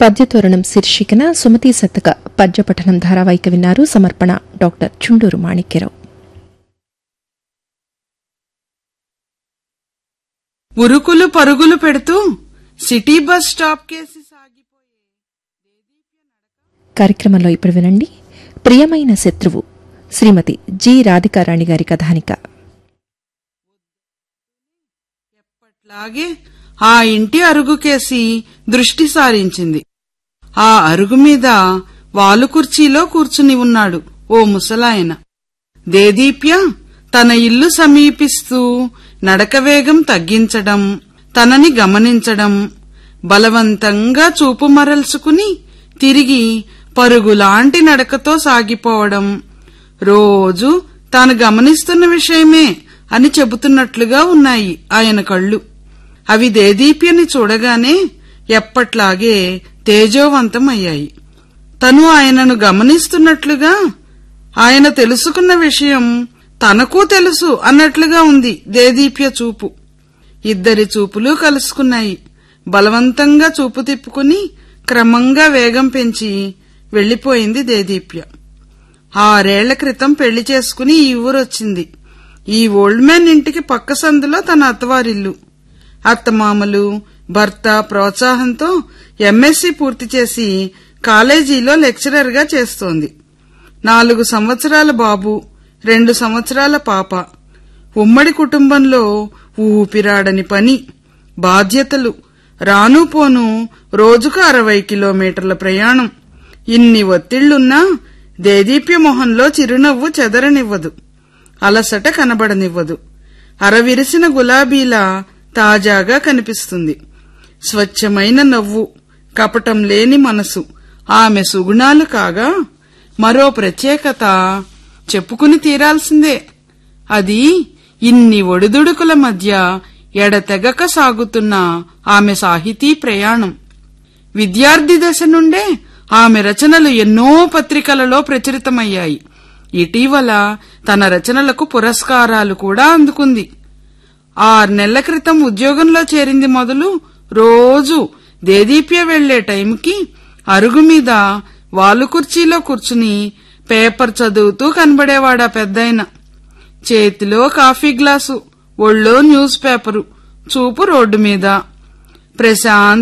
పద్యతోరణం శీర్షికన సుమతి సత్తక పద్యపఠనం ధారావాహిక విన్నారు సమర్పణ డాక్టర్ చుండూరు మాణిక్యరావు ఉరుకులు పరుగులు పెడుతూ సిటీ బస్ స్టాప్ కేసి సాగిపోయే కార్యక్రమంలో ఇప్పుడు వినండి ప్రియమైన శత్రువు శ్రీమతి జి రాధికారాణి గారి కథానిక ఎప్పట్లాగే ఆ ఇంటి అరుగుకేసి దృష్టి సారించింది ఆ అరుగు మీద వాలు కుర్చీలో కూర్చుని ఉన్నాడు ఓ ముసలాయన దేదీప్య తన ఇల్లు సమీపిస్తూ నడక వేగం తగ్గించడం తనని గమనించడం బలవంతంగా చూపు మరల్చుకుని తిరిగి పరుగులాంటి నడకతో సాగిపోవడం రోజు తాను గమనిస్తున్న విషయమే అని చెబుతున్నట్లుగా ఉన్నాయి ఆయన కళ్ళు అవి దేదీప్యని చూడగానే ఎప్పట్లాగే తేజోవంతమయ్యాయి తను ఆయనను గమనిస్తున్నట్లుగా ఆయన తెలుసుకున్న విషయం తనకు తెలుసు అన్నట్లుగా ఉంది దేదీప్య చూపు ఇద్దరి చూపులు కలుసుకున్నాయి బలవంతంగా చూపు తిప్పుకుని క్రమంగా వేగం పెంచి వెళ్లిపోయింది దేదీప్య ఆరేళ్ల క్రితం పెళ్లి చేసుకుని ఈ ఊరొచ్చింది ఈ ఓల్డ్ మ్యాన్ ఇంటికి పక్క సందులో తన అత్తవారిల్లు అత్తమామలు భర్త ప్రోత్సాహంతో ఎంఎస్సీ పూర్తి చేసి కాలేజీలో లెక్చరర్గా చేస్తోంది నాలుగు సంవత్సరాల బాబు రెండు సంవత్సరాల పాప ఉమ్మడి కుటుంబంలో ఊపిరాడని పని బాధ్యతలు రాను పోను రోజుకు అరవై కిలోమీటర్ల ప్రయాణం ఇన్ని ఒత్తిళ్లున్నా దేదీప్య మొహంలో చిరునవ్వు చెదరనివ్వదు అలసట కనబడనివ్వదు అరవిరిసిన గులాబీలా తాజాగా కనిపిస్తుంది స్వచ్ఛమైన నవ్వు కపటం లేని మనసు ఆమె సుగుణాలు కాగా మరో ప్రత్యేకత చెప్పుకుని తీరాల్సిందే అది ఇన్ని ఒడిదుడుకుల మధ్య ఎడతెగక సాగుతున్న ఆమె సాహితీ ప్రయాణం విద్యార్థి దశ నుండే ఆమె రచనలు ఎన్నో పత్రికలలో ప్రచురితమయ్యాయి ఇటీవల తన రచనలకు పురస్కారాలు కూడా అందుకుంది ఆరు నెలల క్రితం ఉద్యోగంలో చేరింది మొదలు రోజు దేదీప్య వెళ్లే టైంకి అరుగు మీద వాలు కుర్చీలో కూర్చుని పేపర్ చదువుతూ కనబడేవాడా పెద్దాయన చేతిలో కాఫీ గ్లాసు ఒళ్ళో న్యూస్ పేపరు చూపు రోడ్డు మీద ప్రశాంత్